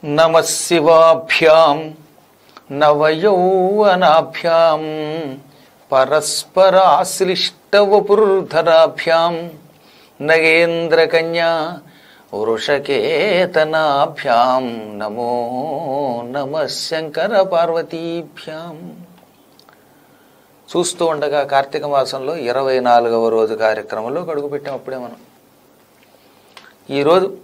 నమ శివాభ్యాం నవయౌవనాభ్యాం పరస్పరాశ్లిష్టవపుర్ధరాభ్యాం నగేంద్రకన్యా వృషకేతనాభ్యాం నమో నమ శంకర పార్వతీభ్యాం చూస్తూ ఉండగా కార్తీక మాసంలో ఇరవై నాలుగవ రోజు కార్యక్రమంలో గడుగు పెట్టాం అప్పుడే మనం ఈరోజు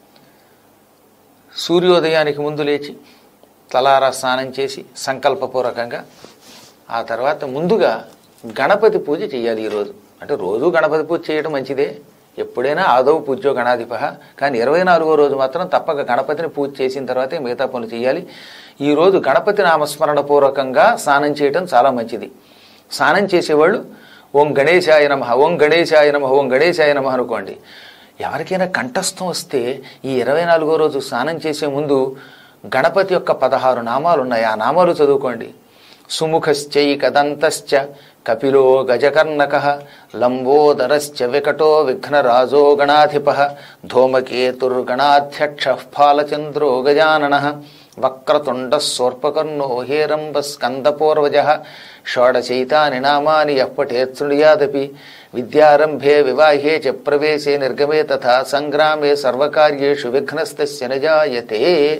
సూర్యోదయానికి ముందు లేచి తలారా స్నానం చేసి సంకల్పపూర్వకంగా ఆ తర్వాత ముందుగా గణపతి పూజ చేయాలి ఈరోజు అంటే రోజు గణపతి పూజ చేయడం మంచిదే ఎప్పుడైనా ఆదవు పూజ్యో గణాధిప కానీ ఇరవై నాలుగో రోజు మాత్రం తప్పక గణపతిని పూజ చేసిన తర్వాతే మిగతా పనులు చేయాలి ఈరోజు గణపతి నామస్మరణ పూర్వకంగా స్నానం చేయడం చాలా మంచిది స్నానం చేసేవాళ్ళు ఓం గణేశాయ నమ ఓం గణేశాయ నమ ఓం గణేశాయ నమ అనుకోండి ఎవరికైనా కంఠస్థం వస్తే ఈ ఇరవై నాలుగో రోజు స్నానం చేసే ముందు గణపతి యొక్క పదహారు నామాలు ఉన్నాయి ఆ నామాలు చదువుకోండి సుముఖశ్చైకదంతశ్చ కపిలో గజకర్ణక లంబోదరశ్చ వికటో విఘ్నరాజో గణాధిప ధూమకేతుర్గణాధ్యక్ష ఫాలచంద్రో గజానన వక్రతుండ సోర్పకర్ణో హేరంబ స్కందపూర్వజ షోడశైతాని నామాని ఎప్పటేత్సృణుయాదపి విద్యారంభే వివాహే చ ప్రవేశే నిర్గమే తథా సంగ్రామే సర్వకార్యేషు విఘ్నస్తస్య నజాయతే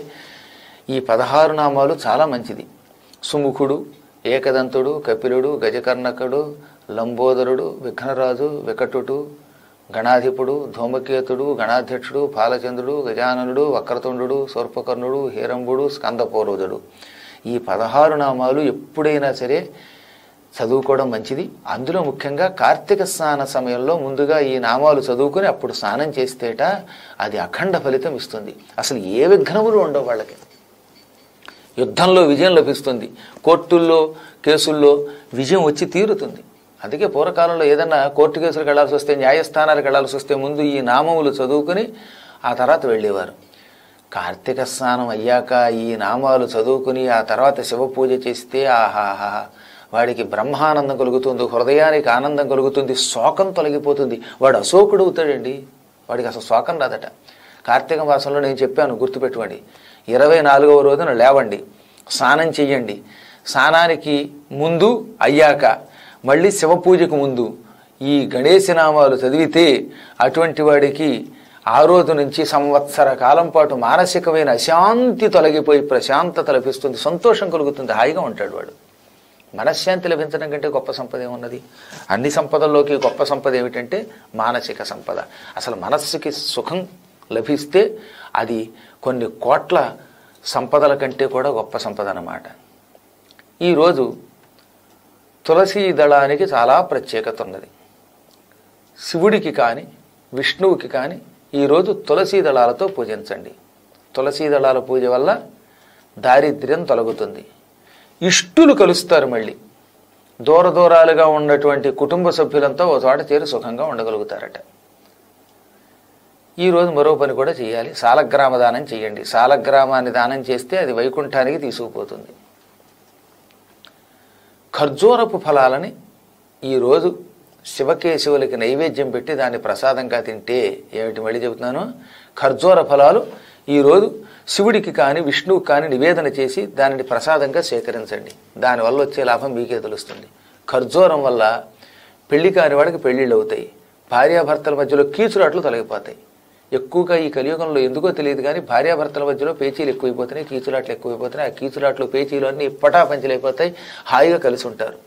ఈ పదహారు నామాలు చాలా మంచిది సుముఖుడు ఏకదంతుడు కపిలుడు గజకర్ణకుడు లంబోదరుడు విఘ్నరాజు వికటుడు గణాధిపుడు ధూమకేతుడు గణాధ్యక్షుడు పాలచంద్రుడు గజాననుడు వక్రతుండు సూర్పకర్ణుడు హేరంబుడు స్కందపూర్వజుడు ఈ పదహారు నామాలు ఎప్పుడైనా సరే చదువుకోవడం మంచిది అందులో ముఖ్యంగా కార్తీక స్నాన సమయంలో ముందుగా ఈ నామాలు చదువుకుని అప్పుడు స్నానం చేస్తేట అది అఖండ ఫలితం ఇస్తుంది అసలు ఏ విఘ్నములు ఉండవు వాళ్ళకి యుద్ధంలో విజయం లభిస్తుంది కోర్టుల్లో కేసుల్లో విజయం వచ్చి తీరుతుంది అందుకే పూర్వకాలంలో ఏదన్నా కోర్టు కేసులకు వెళ్లాల్సి వస్తే న్యాయస్థానాలకు వెళ్లాల్సి వస్తే ముందు ఈ నామములు చదువుకుని ఆ తర్వాత వెళ్ళేవారు కార్తీక స్నానం అయ్యాక ఈ నామాలు చదువుకుని ఆ తర్వాత శివ పూజ చేస్తే ఆహాహా వాడికి బ్రహ్మానందం కలుగుతుంది హృదయానికి ఆనందం కలుగుతుంది శోకం తొలగిపోతుంది వాడు అశోకుడు అవుతాడండి వాడికి అసలు శోకం రాదట కార్తీక మాసంలో నేను చెప్పాను గుర్తుపెట్టుకోండి ఇరవై నాలుగవ రోజున లేవండి స్నానం చెయ్యండి స్నానానికి ముందు అయ్యాక మళ్ళీ శివ పూజకు ముందు ఈ గణేశ నామాలు చదివితే అటువంటి వాడికి ఆ రోజు నుంచి సంవత్సర కాలం పాటు మానసికమైన అశాంతి తొలగిపోయి ప్రశాంతత లభిస్తుంది సంతోషం కలుగుతుంది హాయిగా ఉంటాడు వాడు మనశ్శాంతి లభించడం కంటే గొప్ప సంపద ఏమున్నది అన్ని సంపదల్లోకి గొప్ప సంపద ఏమిటంటే మానసిక సంపద అసలు మనస్సుకి సుఖం లభిస్తే అది కొన్ని కోట్ల సంపదల కంటే కూడా గొప్ప సంపద అన్నమాట ఈరోజు తులసీ దళానికి చాలా ప్రత్యేకత ఉన్నది శివుడికి కానీ విష్ణువుకి కానీ ఈరోజు తులసీ దళాలతో పూజించండి తులసీ దళాల పూజ వల్ల దారిద్ర్యం తొలగుతుంది ఇష్టులు కలుస్తారు మళ్ళీ దూర దూరాలుగా ఉన్నటువంటి కుటుంబ సభ్యులంతా ఓ చోట చేరి సుఖంగా ఉండగలుగుతారట ఈరోజు మరో పని కూడా చేయాలి సాలగ్రామ దానం చేయండి సాలగ్రామాన్ని దానం చేస్తే అది వైకుంఠానికి తీసుకుపోతుంది ఖర్జూరపు ఫలాలని ఈరోజు శివకేశవులకి నైవేద్యం పెట్టి దాన్ని ప్రసాదంగా తింటే ఏమిటి మళ్ళీ చెబుతున్నాను ఖర్జూర ఫలాలు ఈరోజు శివుడికి కానీ విష్ణువుకి కానీ నివేదన చేసి దానిని ప్రసాదంగా సేకరించండి దానివల్ల వచ్చే లాభం మీకే తెలుస్తుంది ఖర్జూరం వల్ల పెళ్లి కాని వాడికి పెళ్లిళ్ళు అవుతాయి భార్యాభర్తల మధ్యలో కీచులాట్లు తొలగిపోతాయి ఎక్కువగా ఈ కలియుగంలో ఎందుకో తెలియదు కానీ భార్యాభర్తల మధ్యలో పేచీలు ఎక్కువైపోతున్నాయి కీచులాట్లు ఎక్కువైపోతున్నాయి ఆ కీచులాట్లు పేచీలు అన్నీ పటాపంచలైపోతాయి హాయిగా కలిసి ఉంటారు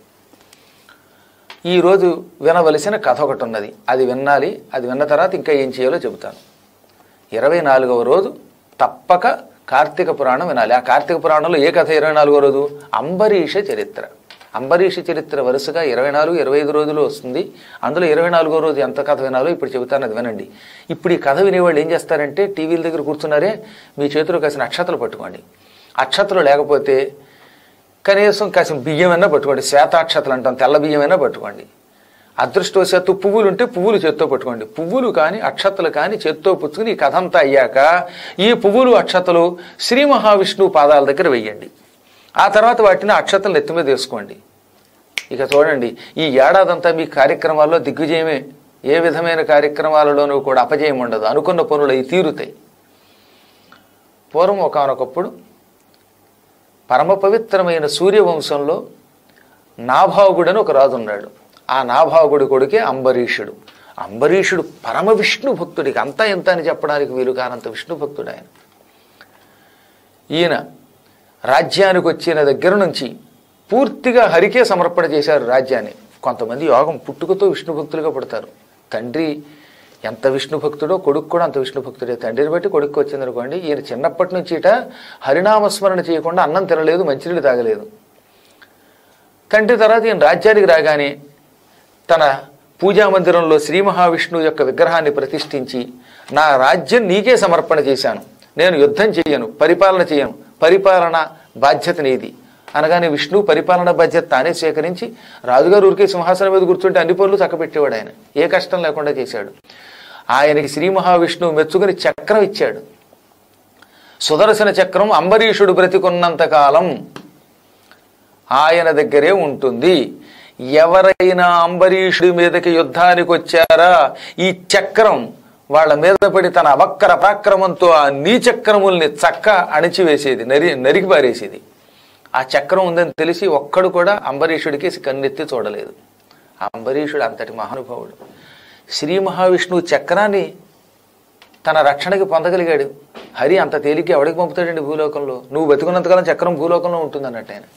ఈరోజు వినవలసిన కథ ఒకటి ఉన్నది అది వినాలి అది విన్న తర్వాత ఇంకా ఏం చేయాలో చెబుతాను ఇరవై నాలుగవ రోజు తప్పక కార్తీక పురాణం వినాలి ఆ కార్తీక పురాణంలో ఏ కథ ఇరవై నాలుగో రోజు అంబరీష చరిత్ర అంబరీష చరిత్ర వరుసగా ఇరవై నాలుగు ఇరవై ఐదు రోజులు వస్తుంది అందులో ఇరవై నాలుగో రోజు ఎంత కథ వినాలో ఇప్పుడు చెబుతాను అది వినండి ఇప్పుడు ఈ కథ వినేవాళ్ళు ఏం చేస్తారంటే టీవీల దగ్గర కూర్చున్నారే మీ చేతిలో కాసిన అక్షతలు పట్టుకోండి అక్షతలు లేకపోతే కనీసం కాసిన బియ్యమైనా పట్టుకోండి శ్వేతాక్షతలు అంటాం తెల్ల బియ్యమైనా పట్టుకోండి అదృష్టవశాత్తు పువ్వులు ఉంటే పువ్వులు చేత్తో పట్టుకోండి పువ్వులు కానీ అక్షతలు కానీ చేత్తో పుచ్చుకుని ఈ కథ అంతా అయ్యాక ఈ పువ్వులు అక్షతలు శ్రీ మహావిష్ణువు పాదాల దగ్గర వెయ్యండి ఆ తర్వాత వాటిని అక్షతలు నెత్తి మీద వేసుకోండి ఇక చూడండి ఈ ఏడాదంతా మీ కార్యక్రమాల్లో దిగ్విజయమే ఏ విధమైన కార్యక్రమాలలోనూ కూడా అపజయం ఉండదు అనుకున్న పనులు అవి తీరుతాయి పూర్వం ఒకనొకప్పుడు పరమ పవిత్రమైన సూర్యవంశంలో నాభాగుడు అని ఒక రాజు ఉన్నాడు ఆ నాభాగుడి కొడుకే అంబరీషుడు అంబరీషుడు పరమ విష్ణు భక్తుడికి అంతా ఎంత అని చెప్పడానికి వీలు కానంత విష్ణు భక్తుడు ఆయన ఈయన రాజ్యానికి వచ్చిన దగ్గర నుంచి పూర్తిగా హరికే సమర్పణ చేశారు రాజ్యాన్ని కొంతమంది యోగం పుట్టుకతో విష్ణు భక్తులుగా పుడతారు తండ్రి ఎంత విష్ణు భక్తుడో కొడుకు కూడా అంత విష్ణు భక్తుడే తండ్రిని బట్టి కొడుకు వచ్చింది అనుకోండి ఈయన చిన్నప్పటి నుంచి ఇట హరినామస్మరణ చేయకుండా అన్నం తినలేదు మంచినీళ్ళు తాగలేదు తండ్రి తర్వాత ఈయన రాజ్యానికి రాగానే తన పూజా మందిరంలో శ్రీ మహావిష్ణువు యొక్క విగ్రహాన్ని ప్రతిష్ఠించి నా రాజ్యం నీకే సమర్పణ చేశాను నేను యుద్ధం చేయను పరిపాలన చేయను పరిపాలన బాధ్యత నీది అనగానే విష్ణువు పరిపాలన బాధ్యత తానే స్వీకరించి రాజుగారు ఊరికే సింహాసనం మీద కూర్చుంటే అన్ని పనులు చక్కబెట్టేవాడు ఆయన ఏ కష్టం లేకుండా చేశాడు ఆయనకి శ్రీ మహావిష్ణువు మెచ్చుకుని చక్రం ఇచ్చాడు సుదర్శన చక్రం అంబరీషుడు బ్రతికున్నంత కాలం ఆయన దగ్గరే ఉంటుంది ఎవరైనా అంబరీషుడి మీదకి యుద్ధానికి వచ్చారా ఈ చక్రం వాళ్ళ మీద పడి తన అవక్కర పరాక్రమంతో ఆ నీచక్రముల్ని చక్క అణిచివేసేది నరి నరికి పారేసేది ఆ చక్రం ఉందని తెలిసి ఒక్కడు కూడా అంబరీషుడికి కన్నెత్తి చూడలేదు ఆ అంబరీషుడు అంతటి మహానుభావుడు శ్రీ మహావిష్ణువు చక్రాన్ని తన రక్షణకి పొందగలిగాడు హరి అంత తేలిక ఎవడికి పంపుతాడండి భూలోకంలో నువ్వు బతుకున్నంతకాలం చక్రం భూలోకంలో ఉంటుంది అన్నట్టు ఆయన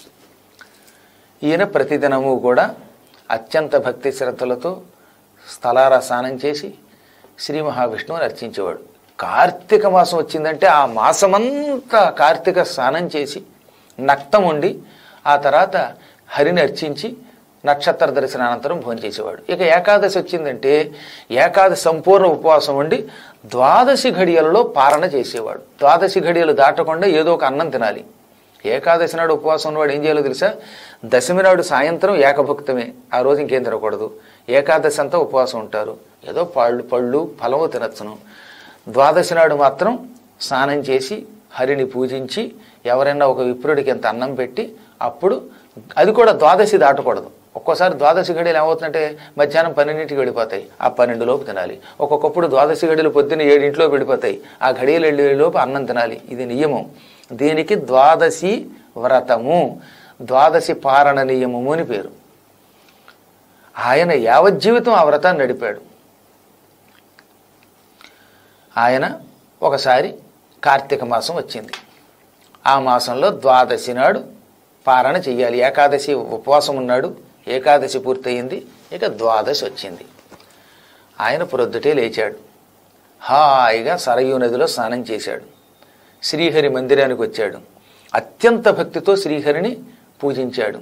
ఈయన ప్రతిదినము కూడా అత్యంత భక్తి శ్రద్ధలతో స్థలార స్నానం చేసి శ్రీ మహావిష్ణువుని అర్చించేవాడు కార్తీక మాసం వచ్చిందంటే ఆ మాసమంతా కార్తీక స్నానం చేసి నక్తం ఉండి ఆ తర్వాత హరిని అర్చించి నక్షత్ర దర్శనానంతరం భోంచేసేవాడు ఇక ఏకాదశి వచ్చిందంటే ఏకాదశి సంపూర్ణ ఉపవాసం ఉండి ద్వాదశి ఘడియలలో పాలన చేసేవాడు ద్వాదశి ఘడియలు దాటకుండా ఏదో ఒక అన్నం తినాలి ఏకాదశి నాడు ఉపవాసం ఉన్నవాడు ఏం చేయాలో తెలుసా దశమి నాడు సాయంత్రం ఏకభుక్తమే ఆ రోజు ఇంకేం తినకూడదు ఏకాదశి అంతా ఉపవాసం ఉంటారు ఏదో పళ్ళు పళ్ళు ఫలము తినచ్చును ద్వాదశి నాడు మాత్రం స్నానం చేసి హరిని పూజించి ఎవరైనా ఒక విప్రుడికి ఎంత అన్నం పెట్టి అప్పుడు అది కూడా ద్వాదశి దాటకూడదు ఒక్కోసారి ద్వాదశి గడియలు ఏమవుతుందంటే మధ్యాహ్నం పన్నెండింటికి వెళ్ళిపోతాయి ఆ పన్నెండు లోపు తినాలి ఒక్కొక్కప్పుడు ద్వాదశి గడియలు పొద్దున్న ఏడింట్లో వెళ్ళిపోతాయి ఆ గడియలు వెళ్ళే లోపు అన్నం తినాలి ఇది నియమం దీనికి ద్వాదశి వ్రతము ద్వాదశి పారణ నియమము అని పేరు ఆయన యావజ్జీవితం ఆ వ్రతాన్ని నడిపాడు ఆయన ఒకసారి కార్తీక మాసం వచ్చింది ఆ మాసంలో ద్వాదశి నాడు పారణ చెయ్యాలి ఏకాదశి ఉపవాసం ఉన్నాడు ఏకాదశి పూర్తయింది ఇక ద్వాదశి వచ్చింది ఆయన ప్రొద్దుటే లేచాడు హాయిగా సరయూ నదిలో స్నానం చేశాడు శ్రీహరి మందిరానికి వచ్చాడు అత్యంత భక్తితో శ్రీహరిని పూజించాడు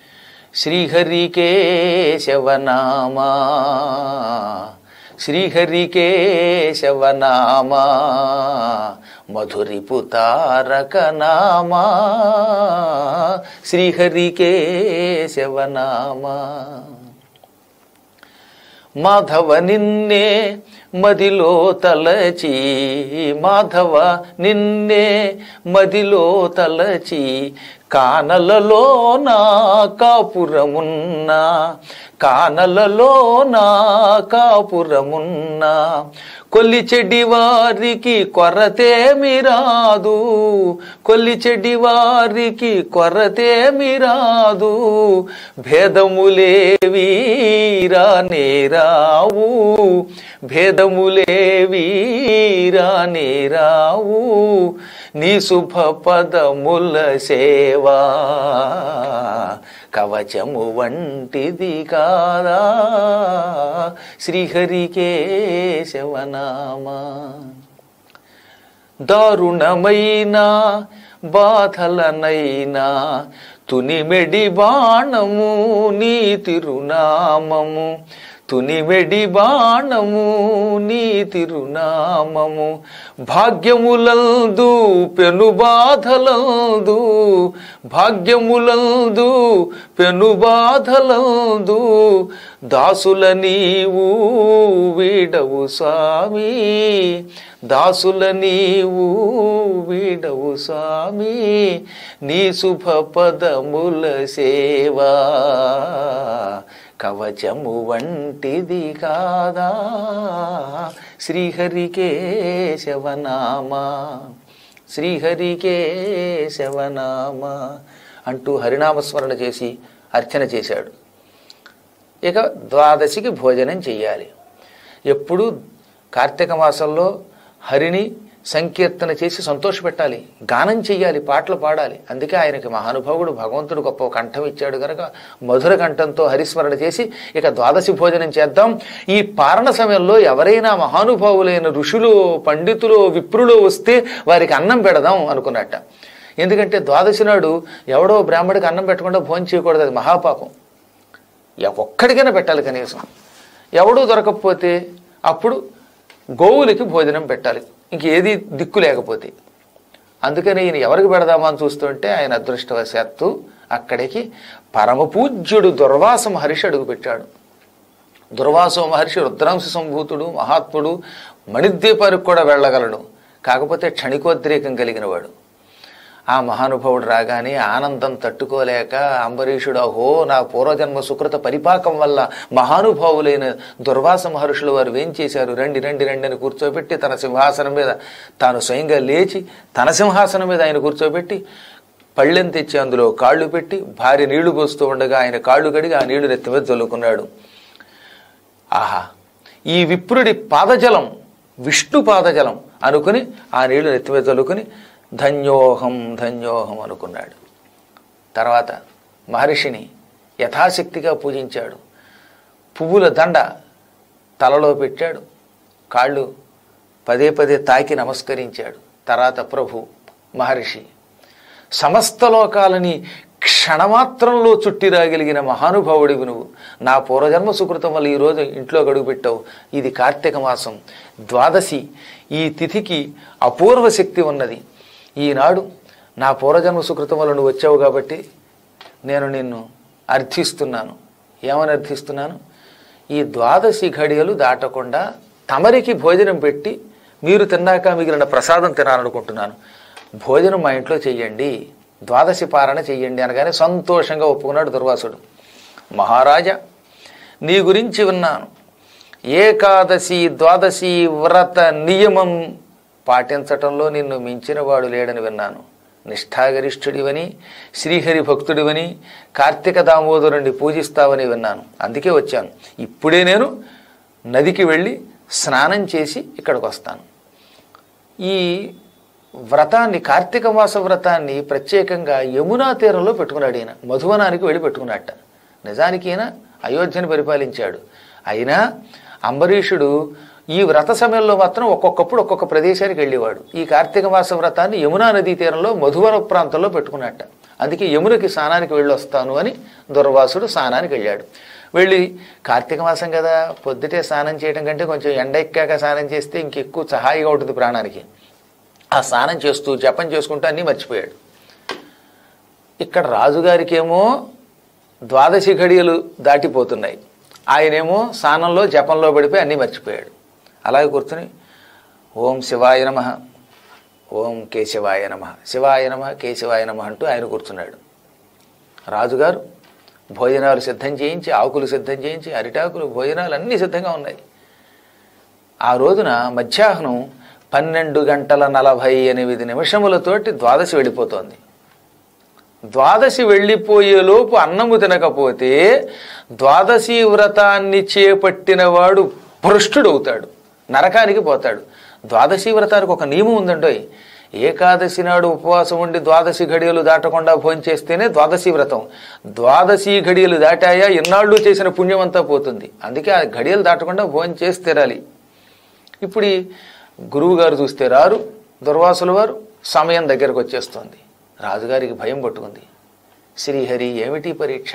శ్రీహరికేశవనామా శ్రీహరికేశవనామా మధురిపుతారక నామా శ్రీహరికేశవనామా మాధవ నిన్నే మదిలో తలచి మాధవ నిన్నే మదిలో తలచి కానలలో నా కాపురమున్నా కానలలో నా కాపురమున్నా కొల్లి చెడి వారికి కొరతేమి రాదు కొల్లి చెడి వారికి కొరతేమి రాదు భేదములేవి రానే రావు భేదములేవి రానే రావు నీ శుభ పదముల సేవా కవచము వంటిది కాదా శ్రీహరికేశవనామా దారుణమైన బాధలనైనా తునిమెడి బాణము నీ తిరునామము తునిమెడి బాణము నీ తిరునామము భాగ్యములందు పెను బాధలందు భాగ్యములందు పెను బాధలందు దాసుల నీవు వీడవు స్వామి దాసుల నీవు వీడవు స్వామి నీ శుభ పదముల సేవా కవచము వంటిది కాదా శ్రీహరికేశవనామా శ్రీహరికేశవనామ అంటూ హరినామస్మరణ చేసి అర్చన చేశాడు ఇక ద్వాదశికి భోజనం చెయ్యాలి ఎప్పుడు కార్తీక మాసంలో హరిని సంకీర్తన చేసి సంతోషపెట్టాలి గానం చెయ్యాలి పాటలు పాడాలి అందుకే ఆయనకి మహానుభావుడు భగవంతుడు గొప్ప కంఠం ఇచ్చాడు కనుక మధుర కంఠంతో హరిస్మరణ చేసి ఇక ద్వాదశి భోజనం చేద్దాం ఈ పారణ సమయంలో ఎవరైనా మహానుభావులైన ఋషులు పండితులు విప్రులు వస్తే వారికి అన్నం పెడదాం అనుకున్నట్ట ఎందుకంటే ద్వాదశి నాడు ఎవడో బ్రాహ్మడికి అన్నం పెట్టకుండా భోజనం చేయకూడదు అది మహాపాపం ఎ- ఒక్కడికైనా పెట్టాలి కనీసం ఎవడూ దొరకకపోతే అప్పుడు గోవులకి భోజనం పెట్టాలి ఇంక ఏది దిక్కు లేకపోతే అందుకని ఈయన ఎవరికి పెడదామా అని చూస్తుంటే ఆయన అదృష్టవశాత్తు అక్కడికి పరమపూజ్యుడు దుర్వాస మహర్షి అడుగుపెట్టాడు దుర్వాసో మహర్షి రుద్రాంశ సంభూతుడు మహాత్ముడు మణిద్వీపానికి కూడా వెళ్ళగలడు కాకపోతే క్షణికోద్రేకం కలిగిన వాడు ఆ మహానుభావుడు రాగానే ఆనందం తట్టుకోలేక అంబరీషుడు అహో నా పూర్వజన్మ సుకృత పరిపాకం వల్ల మహానుభావులైన దుర్వాస మహర్షులు వారు ఏం చేశారు రండి రండి రండి అని కూర్చోబెట్టి తన సింహాసనం మీద తాను స్వయంగా లేచి తన సింహాసనం మీద ఆయన కూర్చోబెట్టి పళ్ళెం తెచ్చి అందులో కాళ్ళు పెట్టి భార్య నీళ్లు పోస్తూ ఉండగా ఆయన కాళ్ళు కడిగి ఆ నీళ్లు నెత్తి మీద చల్లుకున్నాడు ఆహా ఈ విప్రుడి పాదజలం విష్ణు పాదజలం అనుకుని ఆ నీళ్లు నెత్తి మీద చల్లుకుని ధన్యోహం ధన్యోహం అనుకున్నాడు తర్వాత మహర్షిని యథాశక్తిగా పూజించాడు పువ్వుల దండ తలలో పెట్టాడు కాళ్ళు పదే పదే తాకి నమస్కరించాడు తర్వాత ప్రభు మహర్షి సమస్త లోకాలని క్షణమాత్రంలో చుట్టి రాగలిగిన మహానుభావుడివి నువ్వు నా పూర్వజన్మ సుకృతం వల్ల ఈరోజు ఇంట్లో గడుగు పెట్టావు ఇది కార్తీక మాసం ద్వాదశి ఈ తిథికి అపూర్వ శక్తి ఉన్నది ఈనాడు నా పూర్వజన్మ సుకృతం వల్ల నువ్వు వచ్చావు కాబట్టి నేను నిన్ను అర్థిస్తున్నాను ఏమని అర్థిస్తున్నాను ఈ ద్వాదశి ఘడియలు దాటకుండా తమరికి భోజనం పెట్టి మీరు తిన్నాక మిగిలిన ప్రసాదం తినాలనుకుంటున్నాను భోజనం మా ఇంట్లో చెయ్యండి ద్వాదశి పారణ చెయ్యండి అనగానే సంతోషంగా ఒప్పుకున్నాడు దుర్వాసుడు మహారాజా నీ గురించి విన్నాను ఏకాదశి ద్వాదశి వ్రత నియమం పాటించటంలో నిన్ను మించిన వాడు లేడని విన్నాను నిష్ఠాగరిష్ఠుడివని శ్రీహరి భక్తుడివని కార్తీక దామోదరుణ్ణి పూజిస్తావని విన్నాను అందుకే వచ్చాను ఇప్పుడే నేను నదికి వెళ్ళి స్నానం చేసి ఇక్కడికి వస్తాను ఈ వ్రతాన్ని కార్తీక మాస వ్రతాన్ని ప్రత్యేకంగా యమునా తీరంలో పెట్టుకున్నాడు ఈయన మధువనానికి వెళ్ళి పెట్టుకున్నట్ట నిజానికి ఈయన అయోధ్యను పరిపాలించాడు అయినా అంబరీషుడు ఈ వ్రత సమయంలో మాత్రం ఒక్కొక్కప్పుడు ఒక్కొక్క ప్రదేశానికి వెళ్ళేవాడు ఈ కార్తీక మాస వ్రతాన్ని యమునా నదీ తీరంలో మధువన ప్రాంతంలో పెట్టుకున్నట్ట అందుకే యమునకి స్నానానికి వెళ్ళి వస్తాను అని దుర్వాసుడు స్నానానికి వెళ్ళాడు వెళ్ళి కార్తీక మాసం కదా పొద్దుటే స్నానం చేయడం కంటే కొంచెం ఎండ ఎక్కాక స్నానం చేస్తే ఇంకెక్కువ సహాయిగా ఉంటుంది ప్రాణానికి ఆ స్నానం చేస్తూ జపం చేసుకుంటూ అన్నీ మర్చిపోయాడు ఇక్కడ రాజుగారికేమో ద్వాదశి ఘడియలు దాటిపోతున్నాయి ఆయనేమో స్నానంలో జపంలో పడిపోయి అన్నీ మర్చిపోయాడు అలాగే కూర్చుని ఓం శివాయ నమ ఓం కేశవాయ నమ శివాయ నమ కేశవాయ నమ అంటూ ఆయన కూర్చున్నాడు రాజుగారు భోజనాలు సిద్ధం చేయించి ఆకులు సిద్ధం చేయించి అరిటాకులు భోజనాలు అన్నీ సిద్ధంగా ఉన్నాయి ఆ రోజున మధ్యాహ్నం పన్నెండు గంటల నలభై ఎనిమిది నిమిషములతోటి ద్వాదశి వెళ్ళిపోతోంది ద్వాదశి వెళ్ళిపోయేలోపు అన్నము తినకపోతే ద్వాదశి వ్రతాన్ని చేపట్టినవాడు భ్రష్టుడవుతాడు నరకానికి పోతాడు ద్వాదశి వ్రతానికి ఒక నియమం ఉందండోయ్ ఏకాదశి నాడు ఉపవాసం ఉండి ద్వాదశి ఘడియలు దాటకుండా భోంచేస్తేనే ద్వాదశి వ్రతం ద్వాదశి ఘడియలు దాటాయా ఇన్నాళ్ళు చేసిన పుణ్యం అంతా పోతుంది అందుకే ఆ ఘడియలు దాటకుండా భోంచేసి తీరాలి ఇప్పుడు ఈ గురువు గారు చూస్తే రారు దుర్వాసుల వారు సమయం దగ్గరకు వచ్చేస్తుంది రాజుగారికి భయం పట్టుకుంది శ్రీహరి ఏమిటి పరీక్ష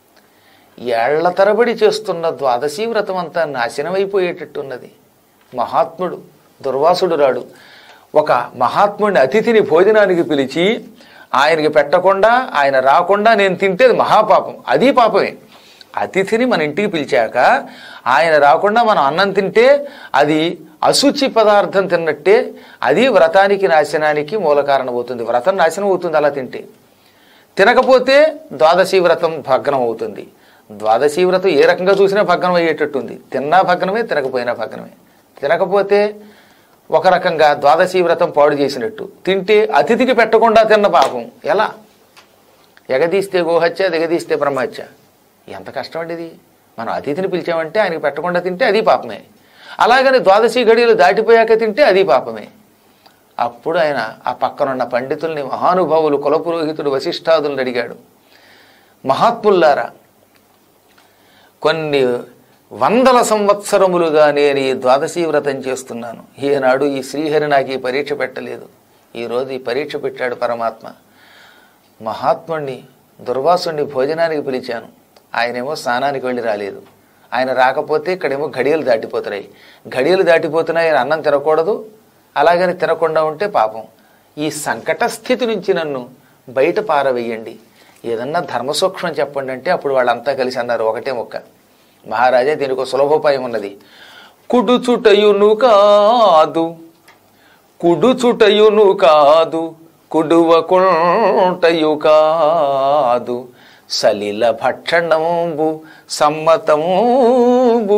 ఏళ్ల తరబడి చేస్తున్న ద్వాదశీ వ్రతం అంతా నాశనమైపోయేటట్టున్నది మహాత్ముడు దుర్వాసుడు రాడు ఒక మహాత్ముడిని అతిథిని భోజనానికి పిలిచి ఆయనకి పెట్టకుండా ఆయన రాకుండా నేను తింటే అది మహాపాపం అది పాపమే అతిథిని మన ఇంటికి పిలిచాక ఆయన రాకుండా మనం అన్నం తింటే అది అశుచి పదార్థం తిన్నట్టే అది వ్రతానికి నాశనానికి మూల కారణమవుతుంది వ్రతం నాశనం అవుతుంది అలా తింటే తినకపోతే ద్వాదశి వ్రతం భగ్నం అవుతుంది ద్వాదశి వ్రతం ఏ రకంగా చూసినా భగ్నం అయ్యేటట్టుంది తిన్నా భగ్నమే తినకపోయినా భగ్నమే తినకపోతే ఒక రకంగా ద్వాదశి వ్రతం పాడు చేసినట్టు తింటే అతిథికి పెట్టకుండా తిన్న పాపం ఎలా ఎగదీస్తే గోహత్య దిగదీస్తే బ్రహ్మహత్య ఎంత కష్టం అండి ఇది మనం అతిథిని పిలిచామంటే ఆయనకి పెట్టకుండా తింటే అది పాపమే అలాగని ద్వాదశి గడియలు దాటిపోయాక తింటే అది పాపమే అప్పుడు ఆయన ఆ పక్కనున్న పండితుల్ని మహానుభావులు కులపురోహితుడు వశిష్ఠాదులను అడిగాడు మహాత్ముల్లారా కొన్ని వందల సంవత్సరములుగా నేను ఈ ద్వాదశీ వ్రతం చేస్తున్నాను ఈనాడు ఈ శ్రీహరి నాకు ఈ పరీక్ష పెట్టలేదు ఈరోజు ఈ పరీక్ష పెట్టాడు పరమాత్మ మహాత్ముణ్ణి దుర్వాసుణ్ణి భోజనానికి పిలిచాను ఆయనేమో స్నానానికి వెళ్ళి రాలేదు ఆయన రాకపోతే ఇక్కడేమో ఘడియలు దాటిపోతున్నాయి ఘడియలు దాటిపోతున్నాయి ఆయన అన్నం తినకూడదు అలాగని తినకుండా ఉంటే పాపం ఈ సంకట స్థితి నుంచి నన్ను బయట పారవేయండి ఏదన్నా ధర్మసూక్ష్మం చెప్పండి అంటే అప్పుడు వాళ్ళంతా కలిసి అన్నారు ఒకటే మొక్క మహారాజా దీనికి ఒక సులభోపాయం ఉన్నది కుడుచుటయును కాదు కుడుచుటయును కాదు కుడువకుంటయు కాదు సలిల భక్షణంబు సమ్మతంబు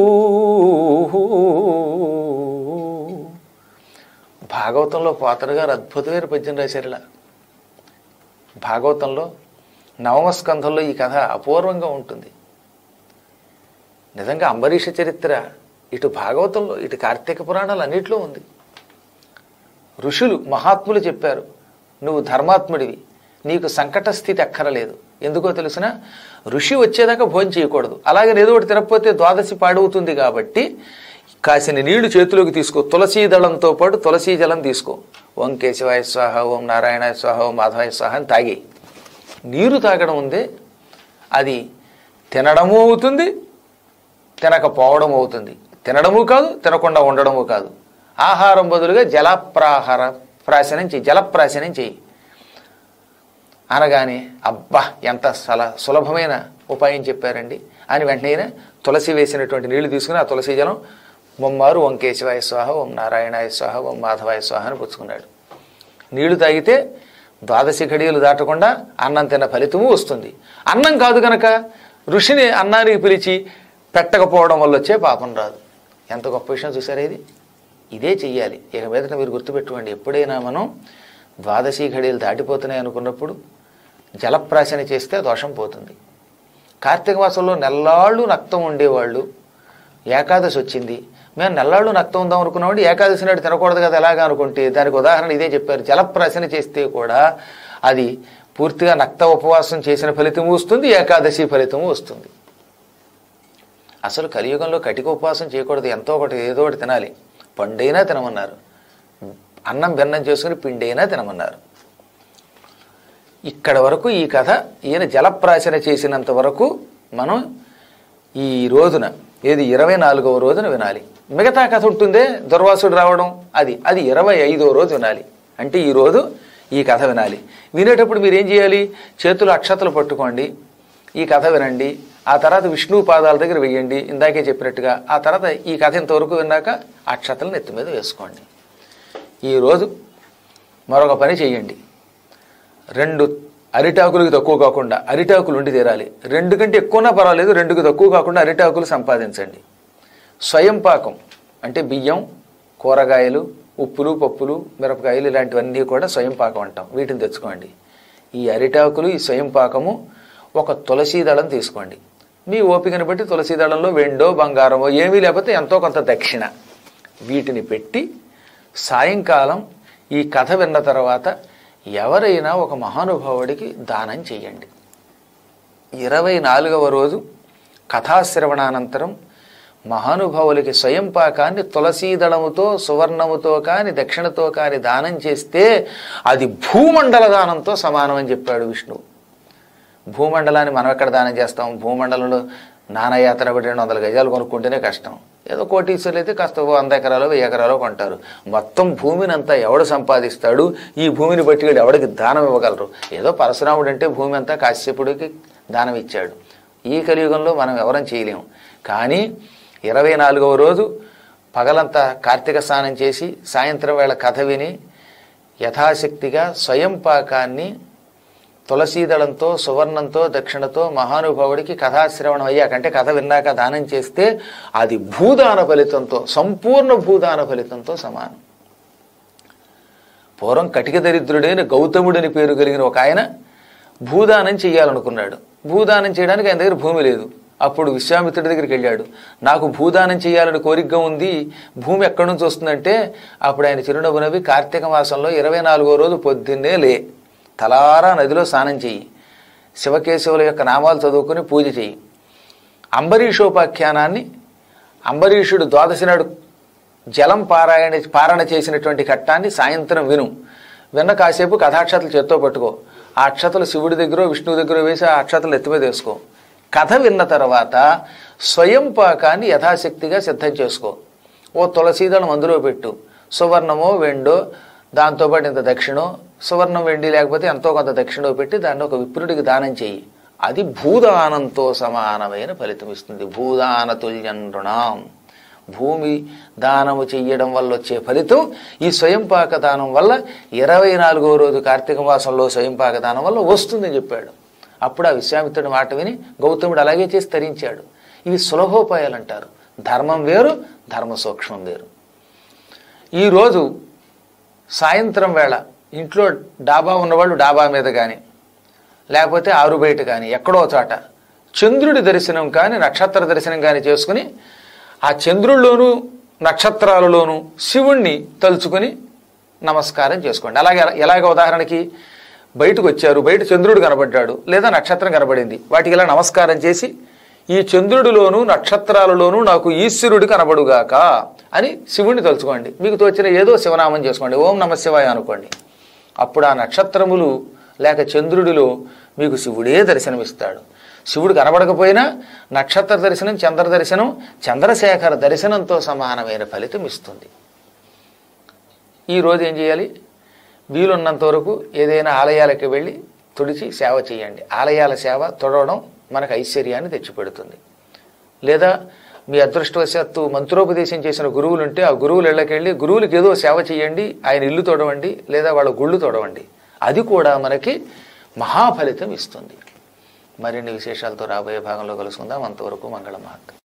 భాగవతంలో పోతన గారు అద్భుతమైన పద్యం రాశారు ఇలా భాగవతంలో నవమ స్కంధంలో ఈ కథ అపూర్వంగా ఉంటుంది నిజంగా అంబరీష చరిత్ర ఇటు భాగవతంలో ఇటు కార్తీక పురాణాలు అన్నిట్లో ఉంది ఋషులు మహాత్ములు చెప్పారు నువ్వు ధర్మాత్ముడివి నీకు సంకట స్థితి అక్కరలేదు ఎందుకో తెలిసిన ఋషి వచ్చేదాకా భోజనం చేయకూడదు అలాగే ఏదో ఒకటి తినకపోతే ద్వాదశి పాడవుతుంది కాబట్టి కాసిన నీళ్లు చేతిలోకి తీసుకో తులసీ దళంతో పాటు తులసీ జలం తీసుకో ఓం కేశవాయ స్వాహ ఓం నారాయణాయ స్వాహ ఓం మాధవాయ స్వాహ అని తాగి నీరు తాగడం ఉందే అది తినడము అవుతుంది తినకపోవడం అవుతుంది తినడము కాదు తినకుండా ఉండడము కాదు ఆహారం బదులుగా జలప్రాహార ప్రాశనం చెయ్యి జలప్రాశనం చెయ్యి అనగానే అబ్బా ఎంత సల సులభమైన ఉపాయం చెప్పారండి అని వెంటనే తులసి వేసినటువంటి నీళ్లు తీసుకుని ఆ తులసి జలం ముమ్మారు ఓం కేశవాయ స్వాహ ఓం నారాయణాయ స్వాహ ఓం మాధవాయ స్వాహ అని పుచ్చుకున్నాడు నీళ్లు తాగితే ద్వాదశి ఘడియలు దాటకుండా అన్నం తిన్న ఫలితము వస్తుంది అన్నం కాదు గనక ఋషిని అన్నానికి పిలిచి పెట్టకపోవడం వల్ల వచ్చే పాపం రాదు ఎంత గొప్ప విషయం చూసారా ఇది ఇదే చెయ్యాలి ఇక మీదట మీరు గుర్తుపెట్టుకోండి ఎప్పుడైనా మనం ద్వాదశి ఘడియలు దాటిపోతున్నాయి అనుకున్నప్పుడు జలప్రాశన చేస్తే దోషం పోతుంది కార్తీక మాసంలో నెల్లాళ్ళు నక్తం ఉండేవాళ్ళు ఏకాదశి వచ్చింది మేము నెల్లాళ్ళు నక్తం ఉందాం అనుకున్నామంటే ఏకాదశి నాడు తినకూడదు కదా ఎలాగా అనుకుంటే దానికి ఉదాహరణ ఇదే చెప్పారు జలప్రాశన చేస్తే కూడా అది పూర్తిగా నక్త ఉపవాసం చేసిన ఫలితము వస్తుంది ఏకాదశి ఫలితము వస్తుంది అసలు కలియుగంలో కటిక ఉపవాసం చేయకూడదు ఎంతో ఒకటి ఏదో ఒకటి తినాలి పండైనా తినమన్నారు అన్నం భిన్నం చేసుకుని పిండైనా తినమన్నారు ఇక్కడ వరకు ఈ కథ ఈయన జలప్రాశన చేసినంత వరకు మనం ఈ రోజున ఏది ఇరవై నాలుగవ రోజున వినాలి మిగతా కథ ఉంటుందే దుర్వాసుడు రావడం అది అది ఇరవై ఐదవ రోజు వినాలి అంటే ఈ రోజు ఈ కథ వినాలి వినేటప్పుడు మీరు ఏం చేయాలి చేతులు అక్షతలు పట్టుకోండి ఈ కథ వినండి ఆ తర్వాత విష్ణు పాదాల దగ్గర వెయ్యండి ఇందాకే చెప్పినట్టుగా ఆ తర్వాత ఈ కథ ఇంతవరకు విన్నాక అక్షతలను నెత్తి మీద వేసుకోండి ఈరోజు మరొక పని చేయండి రెండు అరిటాకులకి తక్కువ కాకుండా అరిటాకులు ఉండి తీరాలి రెండు కంటే ఎక్కువనా పర్వాలేదు రెండుకి తక్కువ కాకుండా అరిటాకులు సంపాదించండి స్వయం పాకం అంటే బియ్యం కూరగాయలు ఉప్పులు పప్పులు మిరపకాయలు ఇలాంటివన్నీ కూడా స్వయం పాకం అంటాం వీటిని తెచ్చుకోండి ఈ అరిటాకులు ఈ స్వయం పాకము ఒక తులసీ దళం తీసుకోండి మీ ఓపికను బట్టి తులసీ దళంలో వెండో బంగారమో ఏమీ లేకపోతే ఎంతో కొంత దక్షిణ వీటిని పెట్టి సాయంకాలం ఈ కథ విన్న తర్వాత ఎవరైనా ఒక మహానుభావుడికి దానం చేయండి ఇరవై నాలుగవ రోజు కథాశ్రవణానంతరం మహానుభావులకి స్వయం పాకాన్ని తులసీదళముతో సువర్ణముతో కాని దక్షిణతో కాని దానం చేస్తే అది భూమండల దానంతో సమానం అని చెప్పాడు విష్ణువు భూమండలాన్ని మనం ఎక్కడ దానం చేస్తాం భూమండలంలో నానయాత్ర పెట్టి రెండు వందల గజాలు కొనుక్కుంటేనే కష్టం ఏదో కోటీశ్వరులు అయితే కాస్త ఓ వంద ఎకరాలు వెయ్యి ఎకరాలు కొంటారు మొత్తం భూమిని అంతా ఎవడు సంపాదిస్తాడు ఈ భూమిని బట్టి వీడు ఎవడికి దానం ఇవ్వగలరు ఏదో పరశురాముడు అంటే భూమి అంతా కాశ్యపుడికి దానం ఇచ్చాడు ఈ కలియుగంలో మనం ఎవరం చేయలేము కానీ ఇరవై నాలుగవ రోజు పగలంతా కార్తీక స్నానం చేసి సాయంత్రం వేళ కథ విని యథాశక్తిగా స్వయం పాకాన్ని తులసీదళంతో సువర్ణంతో దక్షిణతో మహానుభావుడికి కథాశ్రవణం అయ్యాకంటే కథ విన్నాక దానం చేస్తే అది భూదాన ఫలితంతో సంపూర్ణ భూదాన ఫలితంతో సమానం పూర్వం కటిక దరిద్రుడైన గౌతముడని పేరు కలిగిన ఒక ఆయన భూదానం చేయాలనుకున్నాడు భూదానం చేయడానికి ఆయన దగ్గర భూమి లేదు అప్పుడు విశ్వామిత్రుడి దగ్గరికి వెళ్ళాడు నాకు భూదానం చేయాలని కోరికగా ఉంది భూమి ఎక్కడి నుంచి వస్తుందంటే అప్పుడు ఆయన చిరునవ్వు నవ్వి కార్తీక మాసంలో ఇరవై నాలుగో రోజు పొద్దున్నే లే తలారా నదిలో స్నానం చెయ్యి శివకేశవుల యొక్క నామాలు చదువుకుని పూజ చెయ్యి అంబరీషోపాఖ్యానాన్ని అంబరీషుడు ద్వాదశి నాడు జలం పారాయణ పారణ చేసినటువంటి ఘట్టాన్ని సాయంత్రం విను విన్న కాసేపు కథాక్షతలు చేత్తో పట్టుకో ఆ అక్షతలు శివుడి దగ్గర విష్ణువు దగ్గర వేసి ఆ అక్షతలు ఎత్తి మీద వేసుకో కథ విన్న తర్వాత స్వయం పాకాన్ని యథాశక్తిగా సిద్ధం చేసుకో ఓ తులసీదళం అందులో పెట్టు సువర్ణమో వెండో దాంతోపాటు ఇంత దక్షిణం సువర్ణం వెండి లేకపోతే ఎంతో కొంత దక్షిణో పెట్టి దాన్ని ఒక విప్రుడికి దానం చెయ్యి అది భూదానంతో సమానమైన ఫలితం ఇస్తుంది భూదాన తుల్యం రుణాం భూమి దానము చెయ్యడం వల్ల వచ్చే ఫలితం ఈ స్వయంపాక దానం వల్ల ఇరవై నాలుగో రోజు కార్తీక మాసంలో స్వయంపాక దానం వల్ల వస్తుందని చెప్పాడు అప్పుడు ఆ విశ్వామిత్రుడి మాట విని గౌతముడు అలాగే చేసి తరించాడు ఇవి సులభోపాయాలు అంటారు ధర్మం వేరు ధర్మ సూక్ష్మం వేరు ఈరోజు సాయంత్రం వేళ ఇంట్లో డాబా ఉన్నవాళ్ళు డాబా మీద కానీ లేకపోతే ఆరు బయట కానీ ఎక్కడో చోట చంద్రుడి దర్శనం కానీ నక్షత్ర దర్శనం కానీ చేసుకుని ఆ చంద్రుల్లోనూ నక్షత్రాలలోనూ శివుణ్ణి తలుచుకుని నమస్కారం చేసుకోండి అలాగే ఎలాగ ఉదాహరణకి బయటకు వచ్చారు బయట చంద్రుడు కనబడ్డాడు లేదా నక్షత్రం కనబడింది వాటికి ఇలా నమస్కారం చేసి ఈ చంద్రుడిలోను నక్షత్రాలలోనూ నాకు ఈశ్వరుడు కనబడుగాక అని శివుణ్ణి తలుచుకోండి మీకు తోచిన ఏదో శివనామం చేసుకోండి ఓం నమ శివాయ అనుకోండి అప్పుడు ఆ నక్షత్రములు లేక చంద్రుడిలో మీకు శివుడే దర్శనమిస్తాడు శివుడు కనబడకపోయినా నక్షత్ర దర్శనం చంద్ర దర్శనం చంద్రశేఖర దర్శనంతో సమానమైన ఫలితం ఇస్తుంది ఈ రోజు ఏం చేయాలి వీలున్నంత వరకు ఏదైనా ఆలయాలకు వెళ్ళి తుడిచి సేవ చేయండి ఆలయాల సేవ తొడవడం మనకు ఐశ్వర్యాన్ని తెచ్చిపెడుతుంది లేదా మీ అదృష్టవశాత్తు మంత్రోపదేశం చేసిన గురువులు ఉంటే ఆ గురువులు ఇళ్ళకెళ్ళి గురువులకి ఏదో సేవ చేయండి ఆయన ఇల్లు తొడవండి లేదా వాళ్ళ గుళ్ళు తొడవండి అది కూడా మనకి మహాఫలితం ఇస్తుంది మరిన్ని విశేషాలతో రాబోయే భాగంలో కలుసుకుందాం అంతవరకు మంగళ మహత్